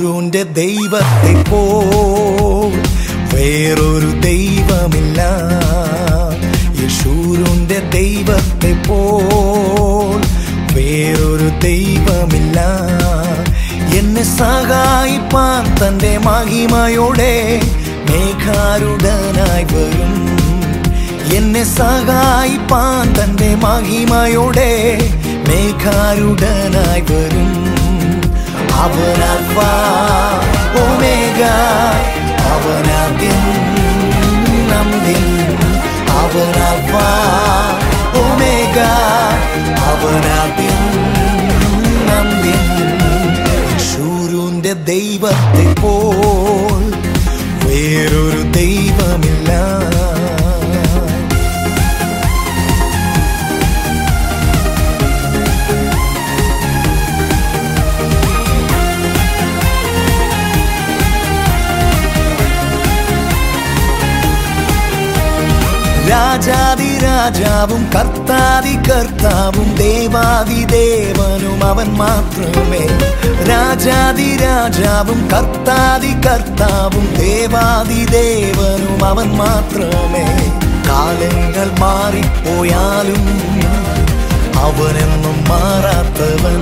യേശൂരുന്റെ ദൈവത്തെ പോ വേറൊരു ദൈവമില്ല യേശൂരുന്റെ ദൈവത്തെ പോ വേറൊരു ദൈവമില്ല എന്നെ സഹായിപ്പാൻ തന്റെ മഹിമയോടെ മേഘാരുടനായി വരും എന്നെ സഹായിപ്പാൻ തന്റെ മഹിമയോടെ മേഘാരുടനായി വരും അവനൽഫ ഒമേഗ അവനാദ്യം നന്ദിൻ അവനൽഫ ഒമേഗ അവനാദ്യം നന്ദിൻ യേശൂരുന്റെ ദൈവത്തെ പോൽ വേറൊരു ദൈവമില്ല രാജാതി രാജാവും കർത്താതി കർത്താവും ദേവാതി ദേവനും അവൻ മാത്രമേ രാജാതി രാജാവും കർത്താതി കർത്താവും ദേവാതി ദേവനും അവൻ മാത്രമേ കാലങ്ങൾ മാറിപ്പോയാലും അവനെന്നും മാറാത്തവൻ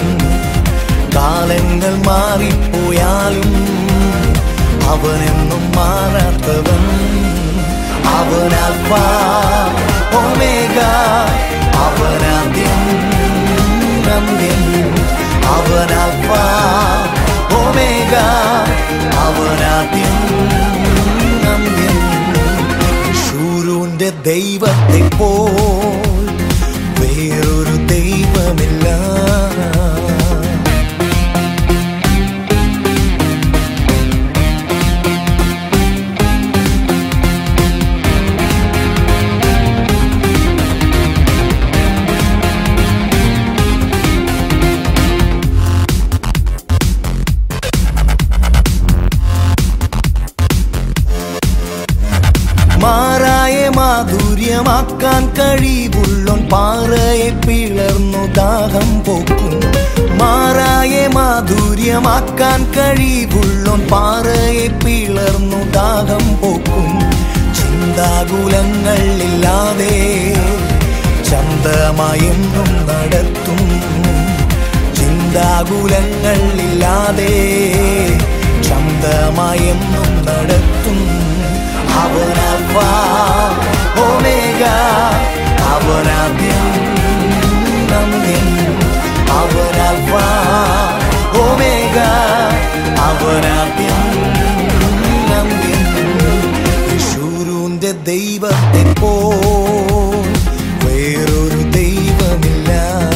കാലങ്ങൾ മാറിപ്പോയാലും അവനെന്നും മാറാത്തവൻ അവനൽഫ ഒമേഗ അവനാദ്യം നന്ദ്യൻ അവനൽഫ ഒമേഗ അവനാദ്യം നന്ദ്യൻ ശൂരുന്റെ ദൈവത്തെ പോൽ വേറൊരു ദൈവമില്ല മാറായ മാധുര്യമാക്കാൻ കഴിവുള്ളോൻ പാറയെ പിളർന്നു ദാഹം പോക്കും മാറായ മാധുര്യമാക്കാൻ കഴിവുള്ളോൻ പാറയെ പിളർന്നു ദാഹം പോക്കും ചിന്താകുലങ്ങൾ ഇല്ലാതെ ചന്തമായെന്നും നടത്തും ചിന്താകുലങ്ങൾ ഇല്ലാതെ ചന്തമായെന്നും നടത്തും അവനൽഫ ഒമേഗ അവനാദ്യം നന്ദിൻ അവനൽഫ ഒമേഗ അവനാദ്യം നന്ദിൻ യേശൂരുന്റെ ദൈവത്തെ പോ വേറൊരു ദൈവമില്ല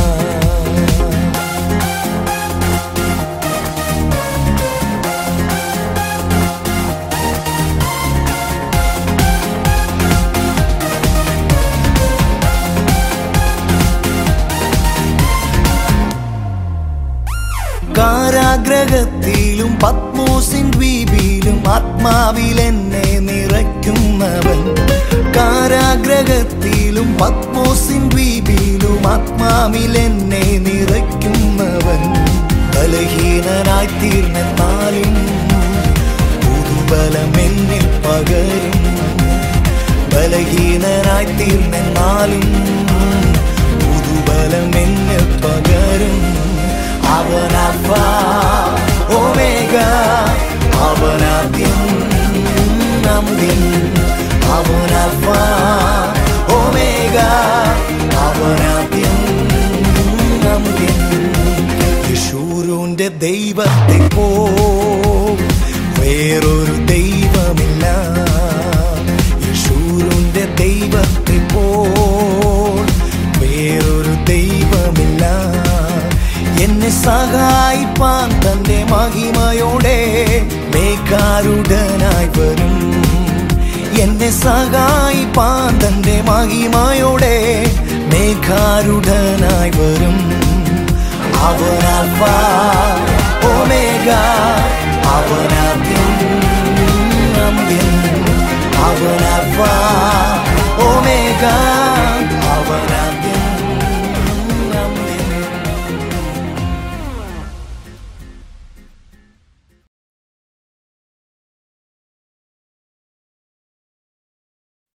കാരാഗ്രഹത്തിലും പത്മോസിൻ ദ്വീപിലും ആത്മാവിൽ എന്നെ നിറയ്ക്കുന്നവൻ കാരാഗ്രഹത്തിലും പത്മോസിൻ ദ്വീപിലും ആത്മാവിൽ എന്നെ നിറയ്ക്കുന്നവൻ ബലഹീനനായി തീർന്നെന്നാലും പുതുബലം എന്നിൽ പകരും ബലഹീനനായി തീർന്നെന്നാലും പുതുബലം എന്നിൽ പകരും അവനൽഫ ഒമേഗ അവനാദ്യം നന്ദിൻ അവനൽഫ ഒമേഗ അവനാദ്യം നന്ദിൻ യേശൂരുന്റെ ദൈവത്തെ പോ വേറൊരു ദൈവമില്ല യേശൂരുന്റെ ദൈവത്തെ പോ വേറൊരു ദൈവമില്ല എന്നെ സഹായിപ്പാൻ തന്റെ മഹിമയോടെ മേഘാരുടനായി വരും എന്നെ സഹായിപ്പാൻ തന്റെ മഹിമയോടെ മേഘാരുടനായി വരും അവനൽഫ ഒമേഗ അവനാദ്യം നന്ദ്യൻ അവനൽഫ ഒമേഗ